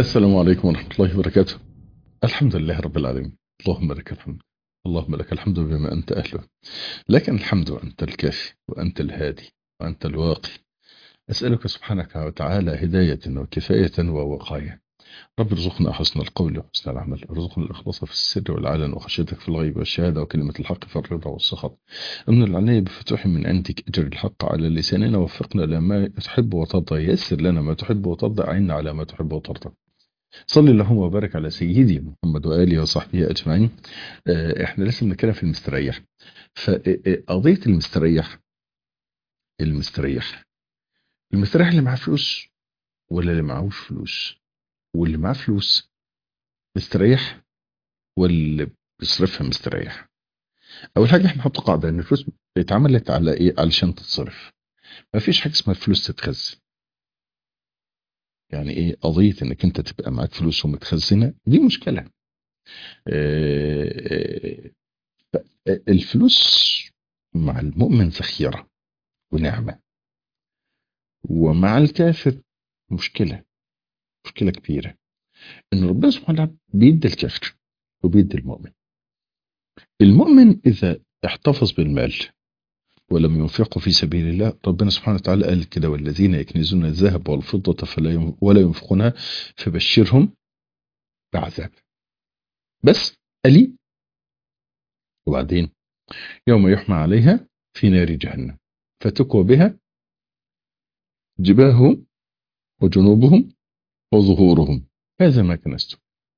السلام عليكم ورحمة الله وبركاته الحمد لله رب العالمين اللهم لك الحمد اللهم لك الحمد بما أنت أهله لك الحمد وأنت الكافي وأنت الهادي وأنت الواقي أسألك سبحانك وتعالى هداية وكفاية ووقاية رب ارزقنا حسن القول وحسن العمل ارزقنا الإخلاص في السر والعلن وخشيتك في الغيب والشهادة وكلمة الحق في الرضا والسخط أمن العناية بفتوح من عندك أجر الحق على لساننا وفقنا لما تحب وترضى يسر لنا ما تحب وترضى أعنا على ما تحب وترضى صل اللهم وبارك على سيدي محمد وآله وصحبه أجمعين احنا لسه بنتكلم في المستريح فقضية المستريح المستريح المستريح اللي معاه فلوس ولا اللي معهوش فلوس واللي معاه فلوس مستريح واللي بيصرفها مستريح اول حاجه احنا نحط قاعده ان الفلوس اتعملت على ايه علشان تتصرف ما فيش حاجه اسمها الفلوس تتخزن يعني ايه قضيه انك انت تبقى معاك فلوس ومتخزنه دي مشكله الفلوس مع المؤمن ذخيره ونعمه ومع الكافر مشكله مشكله كبيره ان ربنا سبحانه وتعالى بيدي الكافر وبيدي المؤمن المؤمن اذا احتفظ بالمال ولم ينفقوا في سبيل الله ربنا سبحانه وتعالى قال كده والذين يكنزون الذهب والفضة فلا ولا ينفقونها فبشرهم بعذاب بس ألي وبعدين يوم يحمى عليها في نار جهنم فتكوى بها جباههم وجنوبهم وظهورهم هذا ما كنستم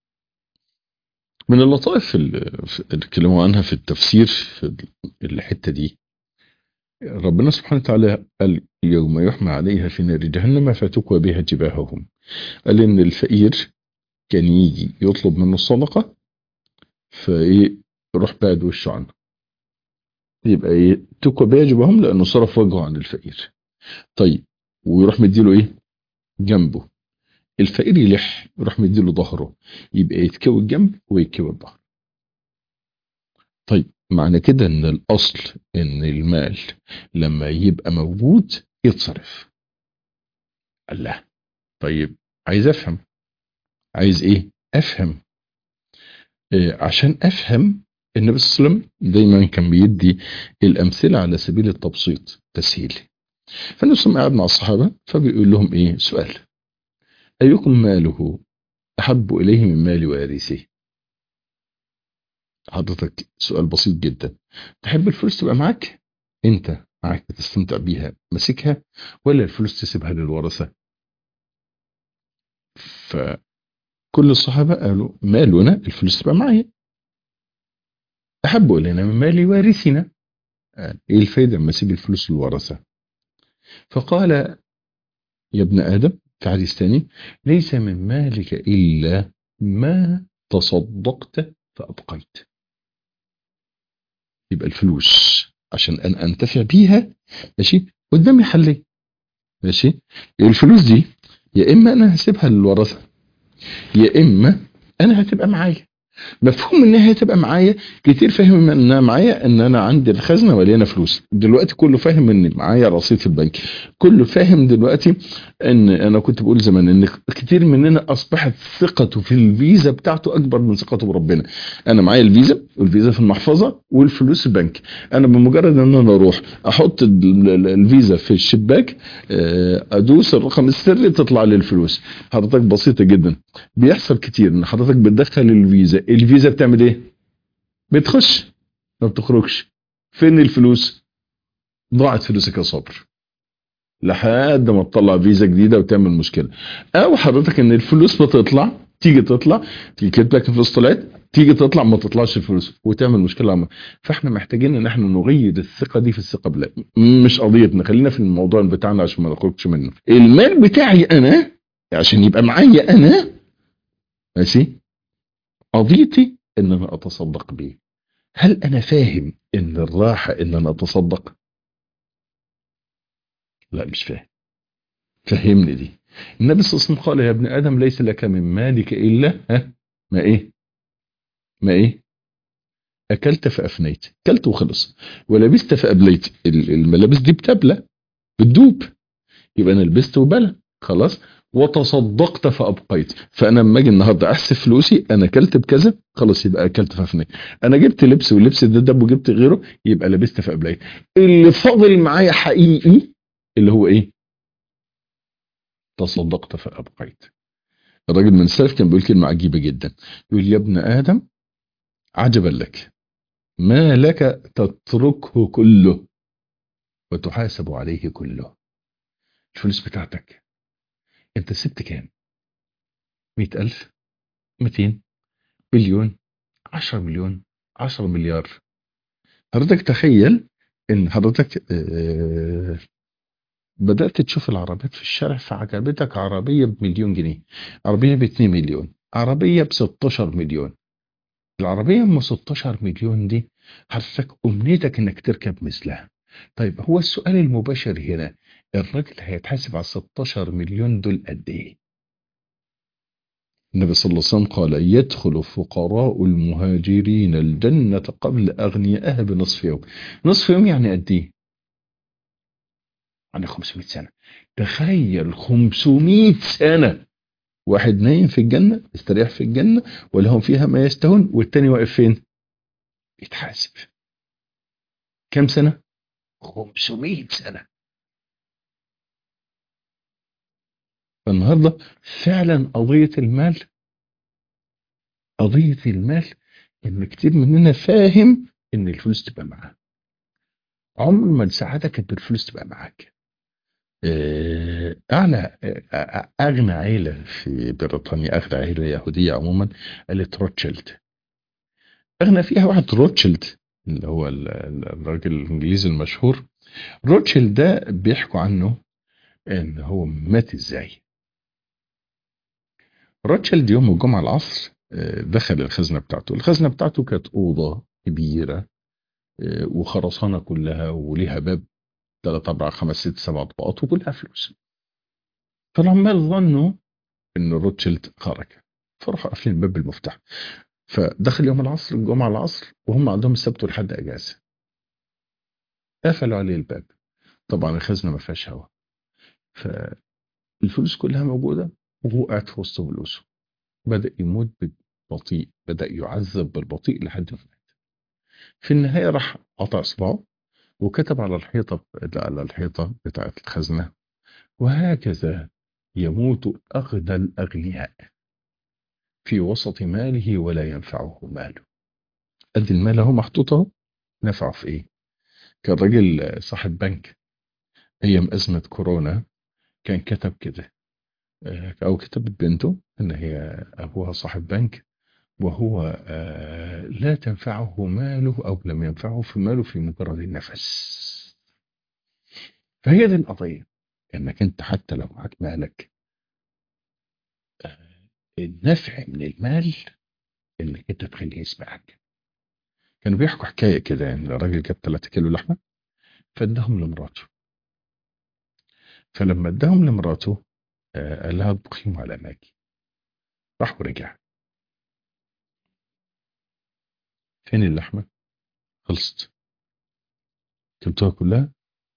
من اللطائف اللي اتكلموا عنها في التفسير في الحتة دي ربنا سبحانه وتعالى قال يوم يحمى عليها في نار جهنم فتكوى بها جباههم قال ان الفقير كان يجي يطلب منه الصدقة فايه يروح بعد وشه عنه يبقى ايه تكوى بها جباههم لانه صرف وجهه عن الفقير طيب ويروح مديله ايه جنبه الفقير يلح يروح مديله ظهره يبقى يتكوي الجنب ويتكوي الظهر طيب معنى كده ان الاصل ان المال لما يبقى موجود يتصرف الله طيب عايز افهم عايز ايه افهم إيه عشان افهم النبي صلى الله عليه وسلم دايما كان بيدي الامثله على سبيل التبسيط تسهيل فالنبي صلى الله عليه وسلم قاعد مع الصحابه فبيقول لهم ايه سؤال ايكم ماله احب اليه من مال وارثه حضرتك سؤال بسيط جدا تحب الفلوس تبقى معاك انت معاك تستمتع بيها ماسكها ولا الفلوس تسيبها للورثة فكل الصحابة قالوا مالنا الفلوس تبقى معايا أحب إلينا من مال وارثنا إيه الفايدة لما أسيب الفلوس للورثة فقال يا ابن آدم في حديث ثاني ليس من مالك إلا ما تصدقت فأبقيت يبقى الفلوس عشان أنا أنتفع بيها ماشي قدامي حلين ماشي الفلوس دي يا إما أنا هسيبها للورثة يا إما أنا هتبقى معايا مفهوم انها هتبقى معايا كتير فاهم انها معايا ان انا عندي الخزنه مليانه فلوس دلوقتي كله فاهم ان معايا رصيد في البنك كله فاهم دلوقتي ان انا كنت بقول زمان ان كتير مننا اصبحت ثقته في الفيزا بتاعته اكبر من ثقته بربنا انا معايا الفيزا والفيزا في المحفظه والفلوس في البنك انا بمجرد ان انا اروح احط الفيزا في الشباك ادوس الرقم السري تطلع لي الفلوس حضرتك بسيطه جدا بيحصل كتير ان حضرتك بتدخل الفيزا الفيزا بتعمل ايه بتخش ما بتخرجش فين الفلوس ضاعت فلوسك يا صبر لحد ما تطلع فيزا جديده وتعمل مشكله او حضرتك ان الفلوس بتطلع تيجي تطلع تيجي كاتب لك الفلوس طلعت تيجي تطلع ما تطلعش الفلوس وتعمل مشكله عامه فاحنا محتاجين ان احنا نغير الثقه دي في الثقه بالله مش قضيتنا خلينا في الموضوع بتاعنا عشان ما نخرجش منه المال بتاعي انا عشان يبقى معايا انا ماشي قضيتي ان انا اتصدق بيه هل انا فاهم ان الراحة ان انا اتصدق لا مش فاهم فهمني دي النبي صلى الله عليه وسلم قال يا ابن ادم ليس لك من مالك الا ها ما ايه ما ايه اكلت فافنيت اكلت وخلص ولبست فابليت الملابس دي بتبلى بتدوب يبقى انا لبست وبلى خلاص وتصدقت فابقيت فانا لما اجي النهارده احسب فلوسي انا اكلت بكذا خلاص يبقى اكلت في افنان انا جبت لبس واللبس ده دب وجبت غيره يبقى لبست في ابلايت اللي فاضل معايا حقيقي اللي هو ايه تصدقت فابقيت الراجل من السلف كان بيقول كلمه عجيبه جدا يقول يا ابن ادم عجبا لك ما لك تتركه كله وتحاسب عليه كله الفلوس بتاعتك انت سبت كام مئة ألف مئتين مليون عشر مليون عشر مليار حضرتك تخيل ان حضرتك آه، بدأت تشوف العربيات في الشارع فعجبتك عربية بمليون جنيه عربية باتنين مليون عربية بستاشر مليون العربية ام 16 مليون دي حضرتك امنيتك انك تركب مثلها طيب هو السؤال المباشر هنا الراجل هيتحاسب على 16 مليون دول قد ايه النبي صلى الله عليه وسلم قال يدخل فقراء المهاجرين الجنة قبل أغنيائها بنصف يوم نصف يوم يعني قد ايه يعني 500 سنة تخيل 500 سنة واحد نايم في الجنة يستريح في الجنة ولهم فيها ما يستهون والتاني واقف فين يتحاسب كم سنة 500 سنة فالنهاردة فعلا قضية المال قضية المال ان كتير مننا فاهم ان الفلوس تبقى معاه عمر ما سعادتك كانت بالفلوس تبقى معاك آه، اعلى آه، اغنى عيله في بريطانيا اغنى عيله يهوديه عموما عيله روتشيلد اغنى فيها واحد روتشيلد اللي هو ال- ال- الراجل الانجليزي المشهور روتشيلد ده بيحكوا عنه ان هو مات ازاي روتشيلد يوم الجمعه العصر آه، دخل الخزنه بتاعته الخزنه بتاعته كانت اوضه كبيره آه، وخرسانه كلها وليها باب ثلاث اربع خمس ست سبع طبقات وكلها فلوس فالعمال ظنوا ان روتشيلد خرج فراحوا قافلين الباب بالمفتاح فدخل يوم العصر الجمعه العصر وهم عندهم السبت والحد اجازه قفلوا عليه الباب طبعا الخزنه ما فيهاش هواء فالفلوس كلها موجوده وهو قاعد في وسط فلوسه بدا يموت بالبطيء بدا يعذب بالبطيء لحد ما مات في النهايه راح قطع اصبعه وكتب على الحيطه على الحيطه بتاعه الخزنه وهكذا يموت اغنى الاغنياء في وسط ماله ولا ينفعه ماله قد المال اهو محطوط اهو نفعه في ايه كان راجل صاحب بنك ايام ازمه كورونا كان كتب كده آه، او كتبت بنته ان هي ابوها صاحب بنك وهو آه، لا تنفعه ماله او لم ينفعه في ماله في مجرد النفس فهي دي القضيه انك انت حتى لو معاك مالك آه، النفع من المال انك انت تخليه يسبقك كانوا بيحكوا حكايه كده ان الراجل جاب 3 كيلو لحمه فاداهم لمراته فلما اداهم لمراته آه، قال لها اطبخيهم على ماجي راح ورجع فين اللحمه خلصت كلتوها كلها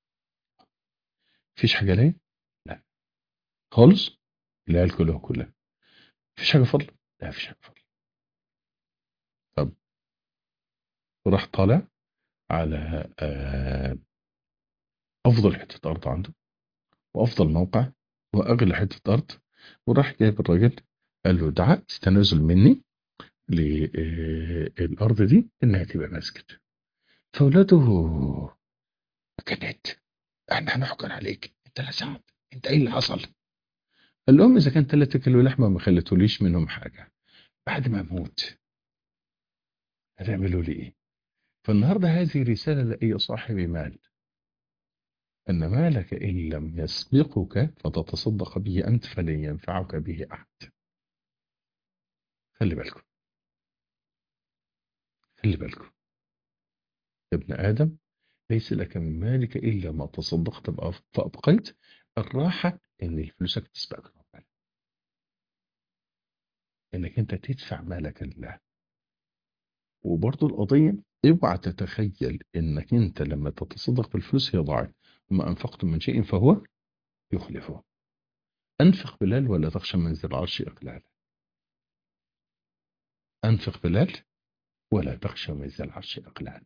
مفيش حاجه ليه لا خالص العيال كلها كلها مفيش حاجه فاضله لا مفيش حاجه فاضله طب وراح طالع على آه، افضل حته ارض عنده وافضل موقع واغلى حته ارض وراح جايب الراجل قال له دعاء تنازل مني للارض دي انها تبقى مسجد فاولاده كانت احنا هنحكم عليك انت لا سعد انت ايه اللي حصل قال لهم اذا كان 3 كيلو لحمه ما خليتوليش منهم حاجه بعد ما اموت هتعملوا لي ايه فالنهارده هذه رساله لاي صاحب مال ان مالك ان لم يسبقك فتتصدق به انت فلن ينفعك به احد خلي بالكم خلي بالكم يا ابن ادم ليس لك من مالك الا ما تصدقت بأ- فابقيت الراحه ان فلوسك تسبقك ربنا انك انت تدفع مالك لله وبرضه القضيه اوعى تتخيل انك انت لما تتصدق بالفلوس هي ضاعت وما انفقتم من شيء فهو يخلفه أنفق بلال ولا تخشى من ذي العرش إقلالا أنفق بلال ولا تخشى من ذي العرش إقلالا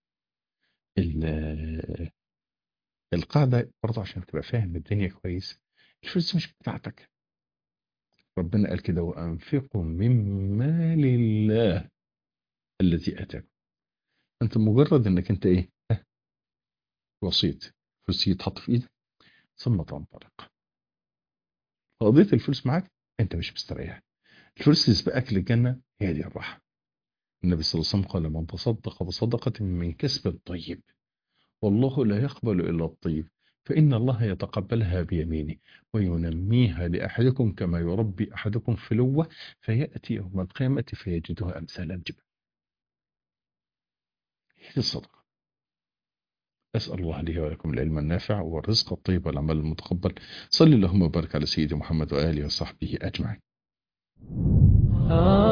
ال- القاعدة برضه عشان تبقى فاهم الدنيا كويس الفلوس مش بتاعتك ربنا قال كده وأنفقوا من مال الله الذي أتاكم أنت مجرد أنك أنت إيه ها، وسيط فلوس يتحط في إيدك ثم تنطلق قضية الفلوس معاك أنت مش مستريح الفلوس تسبقك للجنة هي دي الراحة النبي صلى الله عليه وسلم قال من تصدق بصدقة من كسب الطيب والله لا يقبل إلا الطيب فإن الله يتقبلها بيمينه وينميها لأحدكم كما يربي أحدكم فلوة فيأتي يوم القيامة فيجدها أمثال الجبل هي الصدقة أسأل الله لي ولكم العلم النافع والرزق الطيب والعمل المتقبل صلى اللهم وبارك على سيدي محمد وآله وصحبه أجمعين آه